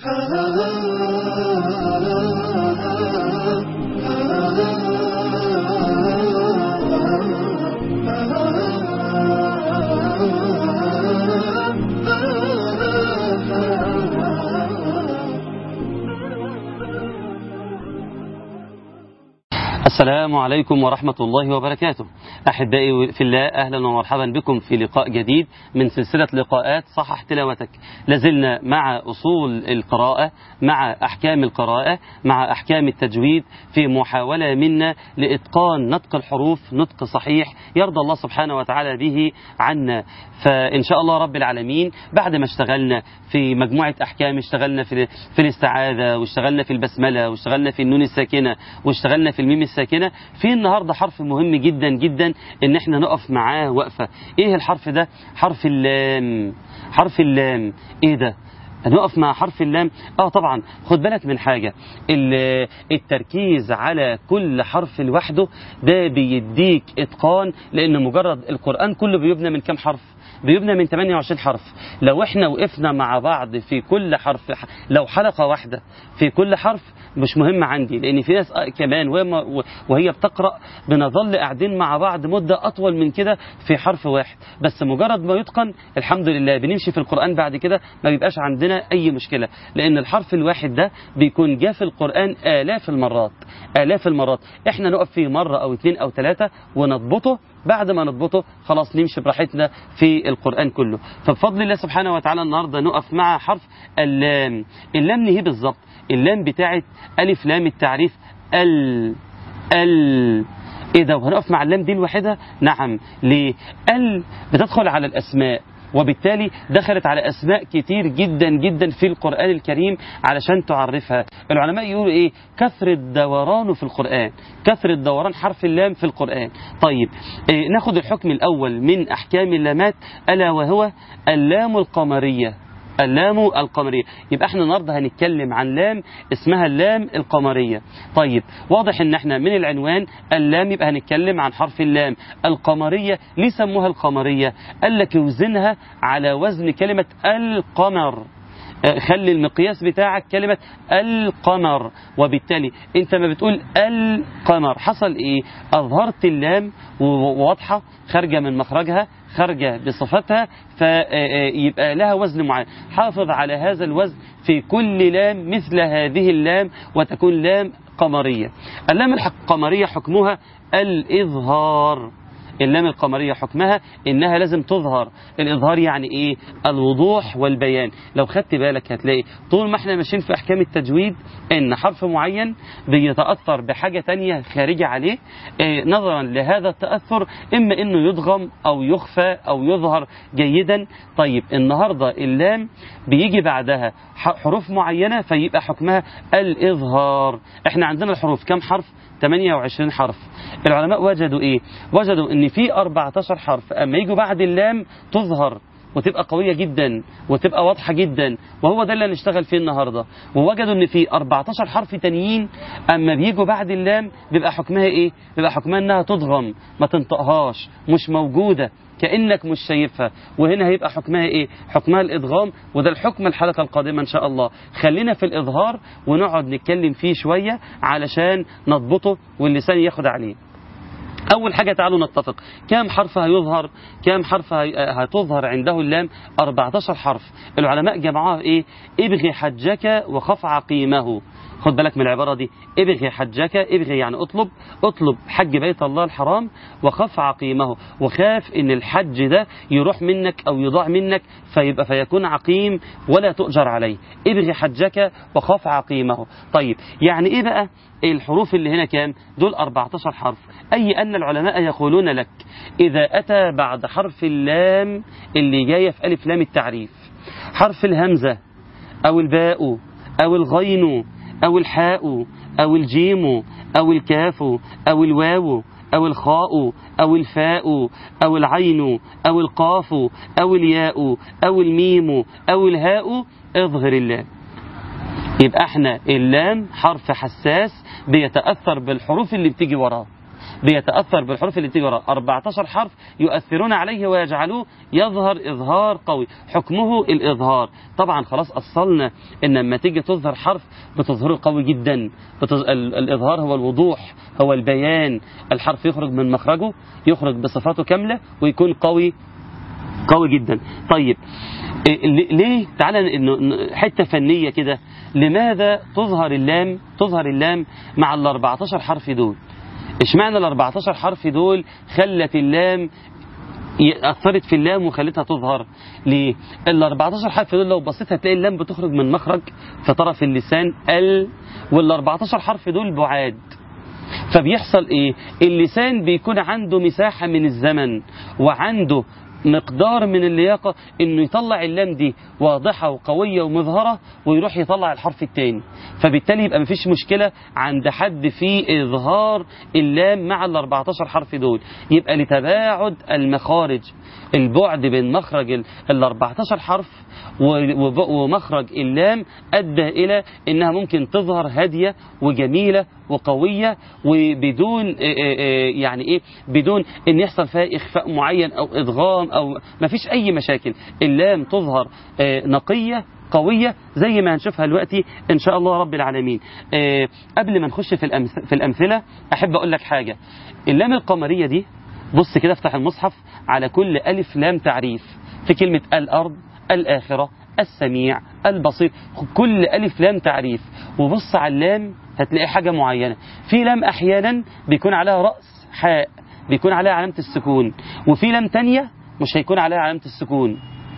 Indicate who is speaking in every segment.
Speaker 1: السلام عليكم ورحمة الله وبركاته أحبائي في الله أهلا ومرحبا بكم في لقاء جديد من سلسلة لقاءات صحح تلاوتك لازلنا مع أصول القراءة مع أحكام القراءة مع أحكام التجويد في محاولة منا لإتقان نطق الحروف نطق صحيح يرضى الله سبحانه وتعالى به عنا فإن شاء الله رب العالمين بعد ما اشتغلنا في مجموعة أحكام اشتغلنا في, في الاستعاذة واشتغلنا في البسملة واشتغلنا في النون الساكنة واشتغلنا في الميم الساكنة في النهاردة حرف مهم جدا جدا ان احنا نقف معاه وقفة ايه الحرف ده حرف اللام حرف اللام ايه ده هنقف مع حرف اللام اه طبعا خد بالك من حاجة التركيز على كل حرف لوحده ده بيديك اتقان لان مجرد القرآن كله بيبنى من كام حرف بيبنى من 28 حرف لو احنا وقفنا مع بعض في كل حرف لو حلقة واحدة في كل حرف مش مهم عندي لان في ناس كمان وهي بتقرا بنظل قاعدين مع بعض مده اطول من كده في حرف واحد بس مجرد ما يتقن الحمد لله بنمشي في القران بعد كده ما بيبقاش عندنا اي مشكله لان الحرف الواحد ده بيكون جاء في القران الاف المرات الاف المرات احنا نقف فيه مره او اثنين او ثلاثه ونضبطه بعد ما نضبطه خلاص نمشي براحتنا في القرآن كله فبفضل الله سبحانه وتعالى النهاردة نقف مع حرف اللام اللام هي بالظبط اللام بتاعت ألف لام التعريف ال ال ايه ده وهنقف مع اللام دي لوحدها نعم ليه ال بتدخل على الأسماء وبالتالي دخلت على أسماء كتير جدا جدا في القرآن الكريم علشان تعرفها العلماء يقولوا إيه كثرة دوران في القرآن كثرة دوران حرف اللام في القرآن طيب إيه ناخد الحكم الأول من أحكام اللامات ألا وهو اللام القمرية اللام القمرية يبقى احنا النهاردة هنتكلم عن لام اسمها اللام القمرية طيب واضح ان احنا من العنوان اللام يبقى هنتكلم عن حرف اللام القمرية ليه سموها القمرية قال لك يوزنها على وزن كلمة القمر خلي المقياس بتاعك كلمة القمر وبالتالي انت ما بتقول القمر حصل ايه اظهرت اللام وواضحة خارجة من مخرجها خارجة بصفتها فيبقى لها وزن معين حافظ على هذا الوزن في كل لام مثل هذه اللام وتكون لام قمرية اللام القمرية حكمها الإظهار اللام القمرية حكمها إنها لازم تظهر الإظهار يعني إيه الوضوح والبيان لو خدت بالك هتلاقي طول ما احنا ماشيين في أحكام التجويد إن حرف معين بيتأثر بحاجة تانية خارجة عليه إيه نظرا لهذا التأثر إما إنه يضغم أو يخفى أو يظهر جيدا طيب النهاردة اللام بيجي بعدها حروف معينة فيبقى حكمها الإظهار احنا عندنا الحروف كم حرف 28 حرف العلماء وجدوا ايه وجدوا ان في 14 حرف اما يجوا بعد اللام تظهر وتبقى قوية جدا وتبقى واضحة جدا وهو ده اللي هنشتغل فيه النهاردة ووجدوا ان في 14 حرف تانيين اما بيجوا بعد اللام بيبقى حكمها ايه بيبقى حكمها انها تضغم ما تنطقهاش مش موجودة كأنك مش شايفها وهنا هيبقى حكمها ايه حكمها الادغام وده الحكم الحلقة القادمة ان شاء الله خلينا في الاظهار ونقعد نتكلم فيه شوية علشان نضبطه واللسان ياخد عليه أول حاجة تعالوا نتفق كم حرف هيظهر كم حرف هتظهر عنده اللام 14 حرف العلماء جمعوها إيه ابغي حجك وخف عقيمه خد بالك من العبارة دي ابغي حجك ابغي يعني اطلب اطلب حج بيت الله الحرام وخف عقيمه وخاف ان الحج ده يروح منك او يضاع منك فيبقى فيكون عقيم ولا تؤجر عليه ابغي حجك وخف عقيمه طيب يعني ايه بقى الحروف اللي هنا كام دول 14 حرف أي أن العلماء يقولون لك إذا أتى بعد حرف اللام اللي جاية في ألف لام التعريف حرف الهمزة أو الباء أو الغين أو الحاء أو الجيم أو الكاف أو الواو أو الخاء أو الفاء أو العين أو القاف أو الياء أو الميم أو الهاء اظهر اللام يبقى احنا اللام حرف حساس بيتأثر بالحروف اللي بتيجي وراه بيتأثر بالحروف اللي بتيجي وراه 14 حرف يؤثرون عليه ويجعلوه يظهر إظهار قوي حكمه الإظهار طبعا خلاص أصلنا إن لما تيجي تظهر حرف بتظهره قوي جدا بتظ... ال... الإظهار هو الوضوح هو البيان الحرف يخرج من مخرجه يخرج بصفاته كاملة ويكون قوي قوي جدا طيب إيه ليه تعالى انه حته فنيه كده لماذا تظهر اللام تظهر اللام مع ال 14 حرف دول اشمعنى ال 14 حرف دول خلت اللام أثرت في اللام وخلتها تظهر ليه؟ ال 14 حرف دول لو بصيت هتلاقي اللام بتخرج من مخرج في طرف اللسان ال وال 14 حرف دول بعاد فبيحصل ايه اللسان بيكون عنده مساحة من الزمن وعنده مقدار من اللياقة انه يطلع اللام دي واضحة وقوية ومظهرة ويروح يطلع الحرف التاني فبالتالي يبقى مفيش مشكلة عند حد في اظهار اللام مع ال 14 حرف دول يبقى لتباعد المخارج البعد بين مخرج ال 14 حرف ومخرج اللام ادى الى انها ممكن تظهر هاديه وجميله وقويه وبدون يعني ايه بدون ان يحصل فيها اخفاء معين او ادغام او ما فيش اي مشاكل اللام تظهر نقيه قوية زي ما هنشوفها دلوقتي إن شاء الله رب العالمين أه قبل ما نخش في, الأمث في الأمثلة أحب أقول لك حاجة اللام القمرية دي بص كده افتح المصحف على كل ألف لام تعريف في كلمة الأرض الآخرة السميع البصير كل ألف لام تعريف وبص على اللام هتلاقي حاجة معينة في لام أحيانا بيكون عليها رأس حاء بيكون عليها علامة السكون وفي لام تانية مش هيكون عليها علامة السكون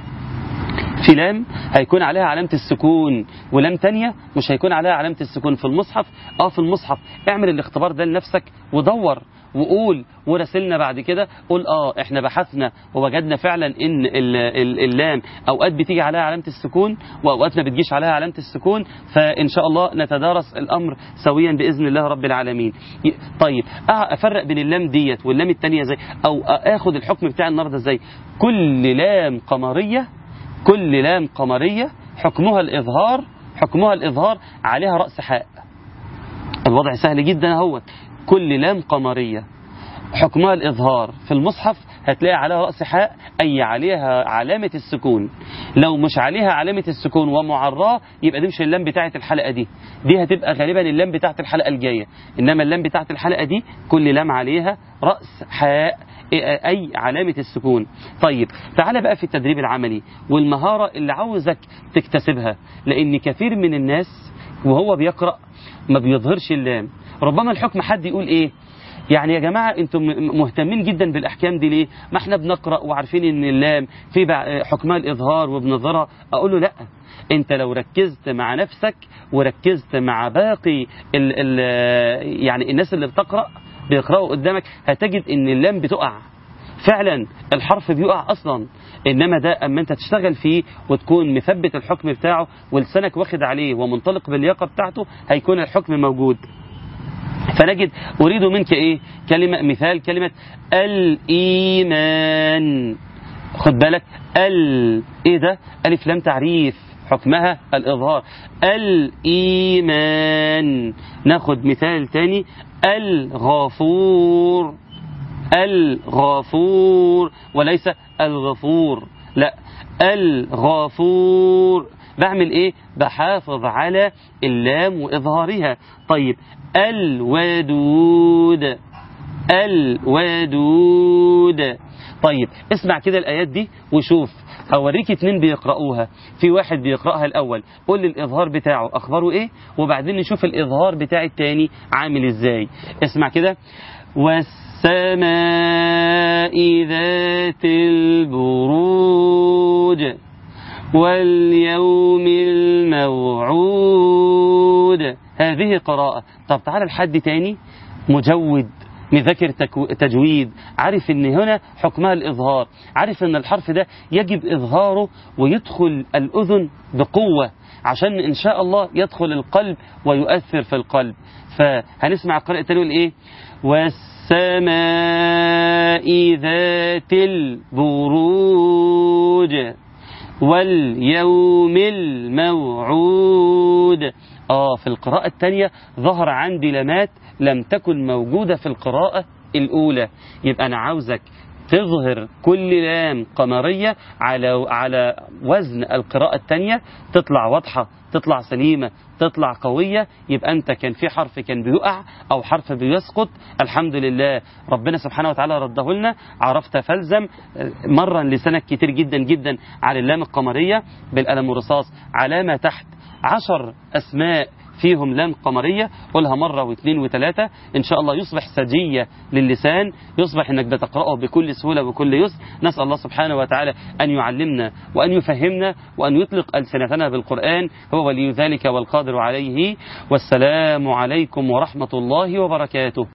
Speaker 1: في لام هيكون عليها علامة السكون ولام تانية مش هيكون عليها علامة السكون في المصحف اه في المصحف اعمل الاختبار ده لنفسك ودور وقول وراسلنا بعد كده قول اه احنا بحثنا ووجدنا فعلا ان اللام اوقات بتيجي عليها علامه السكون واوقات ما بتجيش عليها علامه السكون فان شاء الله نتدارس الامر سويا باذن الله رب العالمين طيب افرق بين اللام ديت واللام الثانيه ازاي او اخد الحكم بتاع النهارده ازاي كل لام قمريه كل لام قمريه حكمها الاظهار حكمها الاظهار عليها راس حاء الوضع سهل جدا اهوت كل لام قمرية حكمها الإظهار في المصحف هتلاقي عليها رأس حاء أي عليها علامة السكون لو مش عليها علامة السكون ومعراه يبقى دي مش اللام بتاعة الحلقة دي دي هتبقى غالبا اللام بتاعة الحلقة الجاية إنما اللام بتاعة الحلقة دي كل لام عليها رأس حاء أي علامة السكون طيب تعال بقى في التدريب العملي والمهارة اللي عاوزك تكتسبها لأن كثير من الناس وهو بيقرأ ما بيظهرش اللام ربما الحكم حد يقول ايه يعني يا جماعة انتم مهتمين جدا بالاحكام دي ليه ما احنا بنقرأ وعارفين ان اللام في حكمها الاظهار وبنظهرها اقول له لا انت لو ركزت مع نفسك وركزت مع باقي ال ال يعني الناس اللي بتقرأ بيقرأوا قدامك هتجد ان اللام بتقع فعلا الحرف بيقع اصلا انما ده اما انت تشتغل فيه وتكون مثبت الحكم بتاعه ولسانك واخد عليه ومنطلق باللياقه بتاعته هيكون الحكم موجود فنجد أريد منك إيه كلمة مثال كلمة الإيمان خد بالك ال إيه ده ألف لام تعريف حكمها الإظهار الإيمان ناخد مثال تاني الغفور الغفور وليس الغفور لا الغفور بعمل ايه بحافظ على اللام واظهارها طيب الودود الودود طيب اسمع كده الايات دي وشوف هوريك اتنين بيقرأوها في واحد بيقرأها الأول قول لي الإظهار بتاعه أخباره إيه وبعدين نشوف الإظهار بتاع التاني عامل إزاي اسمع كده والسماء ذات البروج واليوم الموعود هذه قراءة طب تعالى لحد تاني مجود مذاكر تجويد عارف ان هنا حكمها الاظهار عارف ان الحرف ده يجب اظهاره ويدخل الاذن بقوة عشان ان شاء الله يدخل القلب ويؤثر في القلب فهنسمع القراءة التاني ايه والسماء ذات البروج واليوم الموعود آه في القراءة الثانية ظهر عندي لمات لم تكن موجودة في القراءة الأولى يبقى أنا عاوزك تظهر كل لام قمرية على على وزن القراءة الثانية تطلع واضحة تطلع سليمة تطلع قوية يبقى أنت كان في حرف كان بيقع أو حرف بيسقط الحمد لله ربنا سبحانه وتعالى رده لنا عرفت فالزم مرة لسانك كتير جدا جدا على اللام القمرية بالقلم الرصاص علامة تحت عشر أسماء فيهم لام قمرية قولها مرة واثنين وثلاثة إن شاء الله يصبح سجية للسان يصبح أنك بتقرأه بكل سهولة وبكل يسر نسأل الله سبحانه وتعالى أن يعلمنا وأن يفهمنا وأن يطلق ألسنتنا بالقرآن هو ولي ذلك والقادر عليه والسلام عليكم ورحمة الله وبركاته